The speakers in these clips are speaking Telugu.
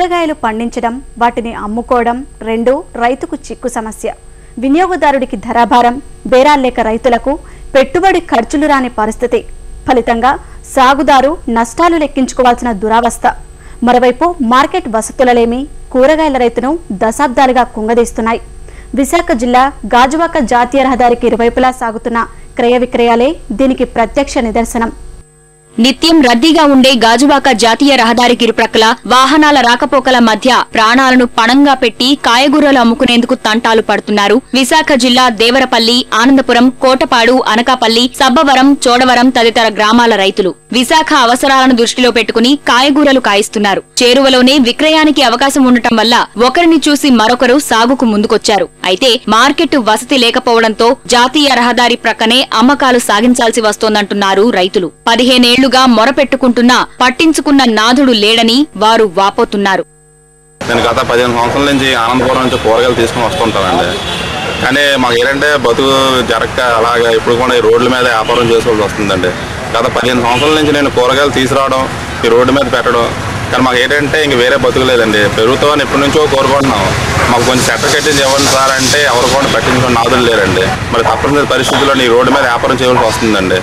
కూరగాయలు పండించడం వాటిని అమ్ముకోవడం రెండు రైతుకు చిక్కు సమస్య వినియోగదారుడికి ధరాభారం బేరాల్లేక రైతులకు పెట్టుబడి ఖర్చులు రాని పరిస్థితి ఫలితంగా సాగుదారు నష్టాలు లెక్కించుకోవాల్సిన దురావస్థ మరోవైపు మార్కెట్ వసతులలేమి కూరగాయల రైతును దశాబ్దాలుగా కుంగదీస్తున్నాయి విశాఖ జిల్లా గాజువాక జాతీయ రహదారికి ఇరువైపులా సాగుతున్న క్రయ విక్రయాలే దీనికి ప్రత్యక్ష నిదర్శనం నిత్యం రద్దీగా ఉండే గాజువాక జాతీయ రహదారికి ఇరుప్రక్కల వాహనాల రాకపోకల మధ్య ప్రాణాలను పణంగా పెట్టి కాయగూరలు అమ్ముకునేందుకు తంటాలు పడుతున్నారు విశాఖ జిల్లా దేవరపల్లి ఆనందపురం కోటపాడు అనకాపల్లి సబ్బవరం చోడవరం తదితర గ్రామాల రైతులు విశాఖ అవసరాలను దృష్టిలో పెట్టుకుని కాయగూరలు కాయిస్తున్నారు చేరువలోనే విక్రయానికి అవకాశం ఉండటం వల్ల ఒకరిని చూసి మరొకరు సాగుకు ముందుకొచ్చారు అయితే మార్కెట్ వసతి లేకపోవడంతో జాతీయ రహదారి ప్రక్కనే అమ్మకాలు సాగించాల్సి వస్తోందంటున్నారు రైతులు పదిహేనేళ్లుగా మొరపెట్టుకుంటున్నా పట్టించుకున్న నాథుడు లేడని వారు వాపోతున్నారు నేను గత పదిహేను సంవత్సరాల నుంచి ఆనందపురం నుంచి కూరగాయలు తీసుకుని వస్తుంటానండి కానీ మాకు ఏంటంటే బతుకు జరగక అలాగే ఇప్పుడు కూడా ఈ రోడ్ల మీద వ్యాపారం చేసుకోవాల్సి వస్తుందండి గత పదిహేను సంవత్సరాల నుంచి నేను కూరగాయలు తీసుకురావడం ఈ రోడ్డు మీద పెట్టడం కానీ మాకు ఏంటంటే ఇంక వేరే బతుకు లేదండి పెరుగుతామని ఎప్పటి నుంచో కోరుకుంటున్నాం మాకు కొంచెం సెటర్ కట్టించి ఇవ్వండి సార్ అంటే ఎవరు కూడా పట్టించుకుని నాదులు లేరండి మరి తప్పనిసరి పరిస్థితుల్లో ఈ రోడ్డు మీద వ్యాపారం చేయవలసి వస్తుందండి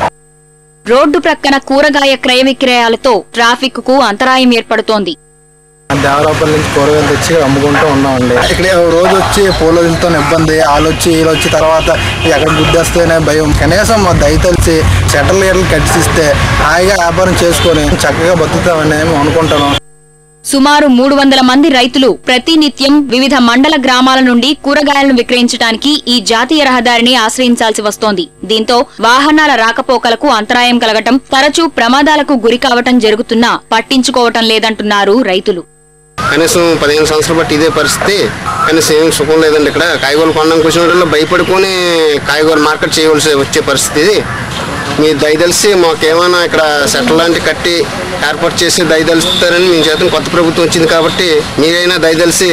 రోడ్డు ప్రక్కన కూరగాయ క్రయ విక్రయాలతో ట్రాఫిక్ కు అంతరాయం ఏర్పడుతోంది దేవరాపల్లి నుంచి కూరగాయలు తెచ్చి అమ్ముకుంటూ ఉన్నామండి ఇక్కడ రోజు వచ్చి పూల వెళ్తాం ఇబ్బంది వాళ్ళు వచ్చి వీళ్ళు వచ్చి తర్వాత ఎక్కడ గుద్దేస్తేనే భయం కనీసం మా దయ తెలిసి షట్టర్లు గీటలు కట్టిస్తే హాయిగా వ్యాపారం చేసుకొని చక్కగా బతుకుతామని మేము అనుకుంటున్నాం సుమారు మూడు వందల మంది రైతులు ప్రతినిత్యం వివిధ మండల గ్రామాల నుండి కూరగాయలను విక్రయించడానికి ఈ జాతీయ రహదారిని ఆశ్రయించాల్సి వస్తోంది దీంతో వాహనాల రాకపోకలకు అంతరాయం కలగటం తరచూ ప్రమాదాలకు గురి కావటం జరుగుతున్నా పట్టించుకోవటం లేదంటున్నారు రైతులు కనీసం పదిహేను సంవత్సరాలు బట్టి ఇదే పరిస్థితి కనీసం ఏం సుఖం లేదండి ఇక్కడ కాయగూరలు కొనడానికి వచ్చిన వాళ్ళు భయపడుకొని కాయగూర మార్కెట్ చేయవలసి వచ్చే పరిస్థితి ఇది మీ దయదలిసి మాకేమైనా ఇక్కడ సెటిల్ లాంటి కట్టి ఏర్పాటు చేసి దయదలుస్తారని మేము చేత కొత్త ప్రభుత్వం వచ్చింది కాబట్టి మీరైనా దయదలిసి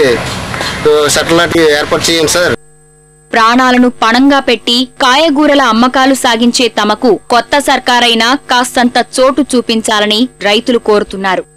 సెటిల్ లాంటి ఏర్పాటు చేయండి సార్ ప్రాణాలను పణంగా పెట్టి కాయగూరల అమ్మకాలు సాగించే తమకు కొత్త సర్కారైనా కాస్తంత చోటు చూపించాలని రైతులు కోరుతున్నారు